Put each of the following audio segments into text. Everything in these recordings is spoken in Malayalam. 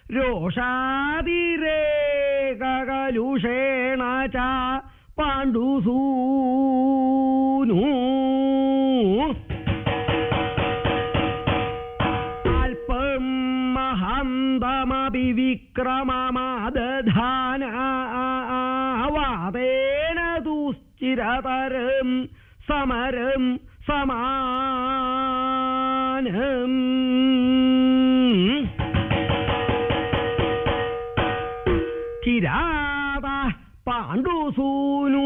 രോഷാതിരേകകലുഷേണ ച പാണ്ഡുസൂനു അല്പം മഹന്തമപി വിക്രമമാദധാനവാദേന ദുശ്ചിരതരം സമരം സമാനം കിരാത പാണ്ഡുസൂനു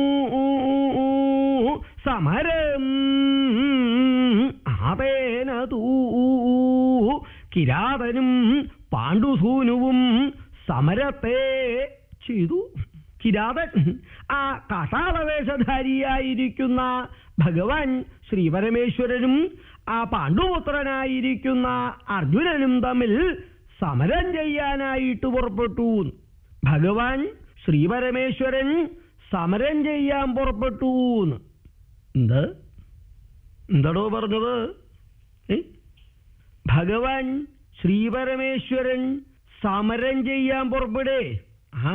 സമരം ആതേന തൂ കിരാതനും പാണ്ഡുസൂനുവും സമരത്തെ ചെയ്തു കിരാതൻ ആ കാട്ടാളവേഷധാരിയായിരിക്കുന്ന ഭഗവാൻ ശ്രീപരമേശ്വരനും ആ പാണ്ഡുപുത്രനായിരിക്കുന്ന അർജുനനും തമ്മിൽ സമരം ചെയ്യാനായിട്ട് പുറപ്പെട്ടു ഭഗവാൻ ശ്രീപരമേശ്വരൻ സമരം ചെയ്യാൻ പുറപ്പെട്ടു എന്ത് എന്താടോ പറഞ്ഞത് ഏ? ഭഗവാൻ ശ്രീപരമേശ്വരൻ സമരം ചെയ്യാൻ പുറപ്പെടേ ആ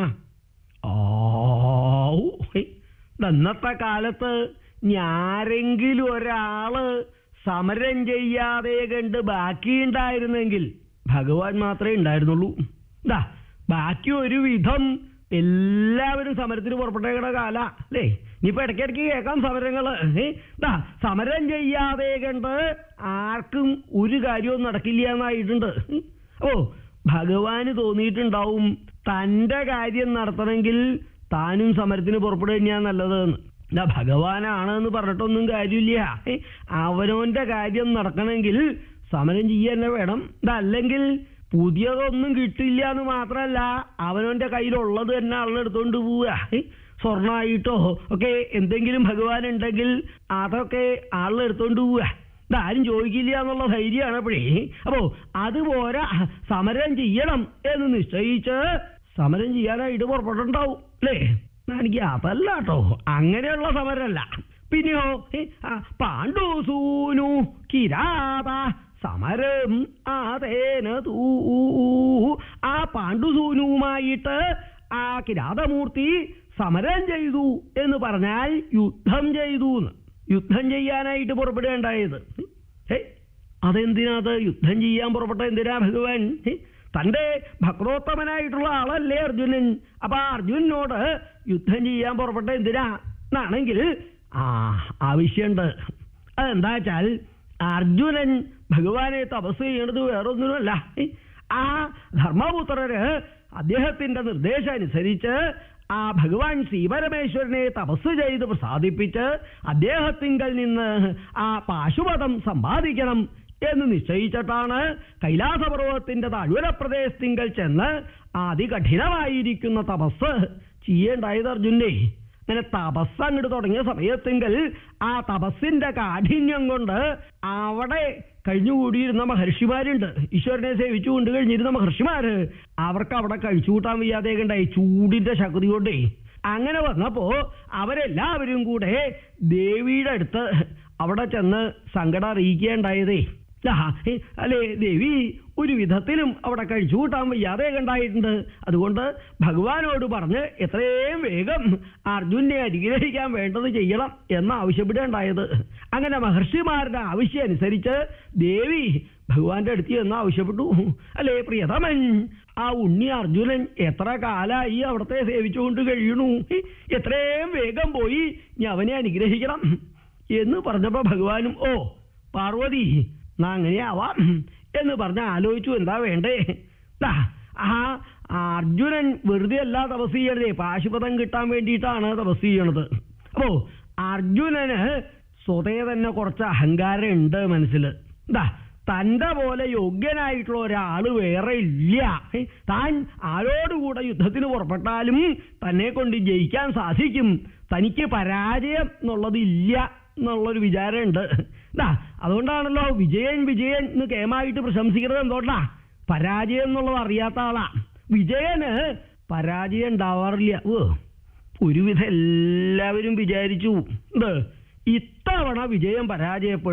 ആവൂ. ഹേ. ഇന്നത്തെ കാലത്ത് ഞാരെങ്കിലും ഒരാള് സമരം ചെയ്യാതെ കണ്ട് ബാക്കിയുണ്ടായിരുന്നെങ്കിൽ ഭഗവാൻ മാത്രമേ ഉണ്ടായിരുന്നുള്ളൂ എന്താ ബാക്കി ഒരു വിധം എല്ലാവരും സമരത്തിന് പുറപ്പെട്ടേക്കണ കാല അല്ലേ ഇനിയിപ്പോ ഇടയ്ക്കിടയ്ക്ക് കേൾക്കാം സമരങ്ങള് ഏ? ദാ സമരം ചെയ്യാതെ കണ്ട് ആർക്കും ഒരു കാര്യവും നടക്കില്ല എന്നായിട്ടുണ്ട് ഓ ഭഗവാന് തോന്നിയിട്ടുണ്ടാവും തന്റെ കാര്യം നടത്തണമെങ്കിൽ താനും സമരത്തിന് പുറപ്പെടുക തന്നെയാ നല്ലത് എന്ന് ഇതാ ഭഗവാനാണ് എന്ന് പറഞ്ഞിട്ടൊന്നും കാര്യമില്ല ഏ? അവനവന്റെ കാര്യം നടക്കണമെങ്കിൽ സമരം ചെയ്യാൻ തന്നെ വേണം ഇതല്ലെങ്കിൽ പുതിയതൊന്നും കിട്ടില്ല എന്ന് മാത്രമല്ല അവനവന്റെ കയ്യിലുള്ളത് തന്നെ ആളെടുത്തോണ്ട് പോവുക ഏ? സ്വർണ്ണമായിട്ടോ ഒക്കെ എന്തെങ്കിലും ഭഗവാൻ ഉണ്ടെങ്കിൽ അതൊക്കെ ആളെടുത്തോണ്ട് പോവുക ഇതാരും ചോദിക്കില്ല എന്നുള്ള ധൈര്യമാണ് അപ്പോഴേ അപ്പോ അതുപോലെ സമരം ചെയ്യണം എന്ന് നിശ്ചയിച്ച് സമരം ചെയ്യാനായിട്ട് പുറപ്പെട്ടുണ്ടാവും അല്ലേ എനിക്ക് അതല്ല കേട്ടോ അങ്ങനെയുള്ള സമരമല്ല പിന്നെയോ ഏ, ആ, പാണ്ഡുസൂനു കിരാത സമരം ആതേന തൂ ആ പാണ്ഡുസൂനുവുമായിട്ട് ആ കിരാതമൂർത്തി സമരം ചെയ്തു എന്ന് പറഞ്ഞാൽ യുദ്ധം ചെയ്തു എന്ന് യുദ്ധം ചെയ്യാനായിട്ട് പുറപ്പെടുകയുണ്ടായത് ഏ അതെന്തിനാത് യുദ്ധം ചെയ്യാൻ പുറപ്പെട്ട എന്തിനാ ഭഗവാൻ ഏ? തന്റെ ഭക്രോത്തമനായിട്ടുള്ള ആളല്ലേ അർജുനൻ അപ്പൊ ആ അർജുനനോട് യുദ്ധം ചെയ്യാൻ പുറപ്പെട്ട എന്തിനാ എന്നാണെങ്കിൽ ആ ആവശ്യമുണ്ട് അതെന്താ വെച്ചാൽ അർജുനൻ ഭഗവാനെ തപസ് ചെയ്യണത് വേറൊന്നിനുമല്ല ഏ? ആ ധർമ്മപുത്രര് അദ്ദേഹത്തിന്റെ നിർദ്ദേശം അനുസരിച്ച് ആ ഭഗവാൻ ശ്രീപരമേശ്വരനെ തപസ് ചെയ്ത് പ്രസാദിപ്പിച്ച് അദ്ദേഹത്തിങ്കൽ നിന്ന് ആ പാശുപതം സമ്പാദിക്കണം എന്ന് നിശ്ചയിച്ചിട്ടാണ് കൈലാസപർവ്വതത്തിന്റെ താഴ്വര പ്രദേശത്തിങ്കൽ ചെന്ന് അതികഠിനമായിരിക്കുന്ന തപസ് ചെയ്യേണ്ടായത് അർജുനെ അങ്ങനെ തപസ് അങ്ങോട്ട് തുടങ്ങിയ സമയത്തെങ്കിൽ ആ തപസ്സിന്റെ കാഠിന്യം കൊണ്ട് അവിടെ കഴിഞ്ഞുകൂടിയിരുന്ന മഹർഷിമാരുണ്ട് ഈശ്വരനെ സേവിച്ചു കൊണ്ട് കഴിഞ്ഞിരുന്ന മഹർഷിമാര് അവർക്ക് അവിടെ കഴിച്ചു കൂട്ടാൻ വയ്യാതെ ഉണ്ടായി ചൂടിന്റെ ശക്തി കൊണ്ടേ അങ്ങനെ വന്നപ്പോ അവരെല്ലാവരും കൂടെ ദേവിയുടെ അടുത്ത് അവിടെ ചെന്ന് സങ്കടം അറിയിക്കുകയുണ്ടായതേ ആ, ഏ, അല്ലേ ദേവി ഒരു വിധത്തിലും അവിടെ കഴിച്ചു കൂട്ടാൻ വയ്യാതെ കണ്ടായിട്ടുണ്ട് അതുകൊണ്ട് ഭഗവാനോട് പറഞ്ഞ് എത്രയും വേഗം അർജുനെ അനുഗ്രഹിക്കാൻ വേണ്ടത് ചെയ്യണം എന്ന് ആവശ്യപ്പെടുകയുണ്ടായത് അങ്ങനെ മഹർഷിമാരുടെ ആവശ്യം അനുസരിച്ച് ദേവി ഭഗവാന്റെ അടുത്ത് എന്ന് ആവശ്യപ്പെട്ടു അല്ലേ പ്രിയതമൻ ആ ഉണ്ണി അർജുനൻ എത്ര കാലായി അവിടത്തെ സേവിച്ചുകൊണ്ട് കഴിയണു എത്രയും വേഗം പോയി ഞാൻ അവനെ അനുഗ്രഹിക്കണം എന്ന് പറഞ്ഞപ്പോ ഭഗവാനും ഓ പാർവതി എന്നാ അങ്ങനെയാവാം എന്ന് പറഞ്ഞ് ആലോചിച്ചു എന്താ വേണ്ടേ ദാ, ആ അർജുനൻ വെറുതെ അല്ല തപസ് ചെയ്യണതേ പാശുപതം കിട്ടാൻ വേണ്ടിയിട്ടാണ് തപസ് ചെയ്യണത് അപ്പോ അർജുനന് സ്വതേ തന്നെ കുറച്ച് അഹങ്കാരം ഉണ്ട് മനസ്സിൽ എന്താ തന്റെ പോലെ യോഗ്യനായിട്ടുള്ള ഒരാള് വേറെ ഇല്ല ഏ, താൻ ആരോടുകൂടെ യുദ്ധത്തിന് പുറപ്പെട്ടാലും തന്നെ കൊണ്ട് ജയിക്കാൻ സാധിക്കും തനിക്ക് പരാജയം എന്നുള്ളത് ഇല്ല എന്നുള്ളൊരു വിചാരമുണ്ട് എന്താ അതുകൊണ്ടാണല്ലോ വിജയൻ വിജയൻ എന്ന് കേമായിട്ട് പ്രശംസിക്കുന്നത് എന്തുകൊണ്ടാ പരാജയം എന്നുള്ളത് അറിയാത്ത ആളാ വിജയന് പരാജയം ഉണ്ടാവാറില്ല ഓ ഒരുവിധം എല്ലാവരും വിചാരിച്ചു എന്ത് ഇത്തവണ വിജയം പരാജയപ്പെടും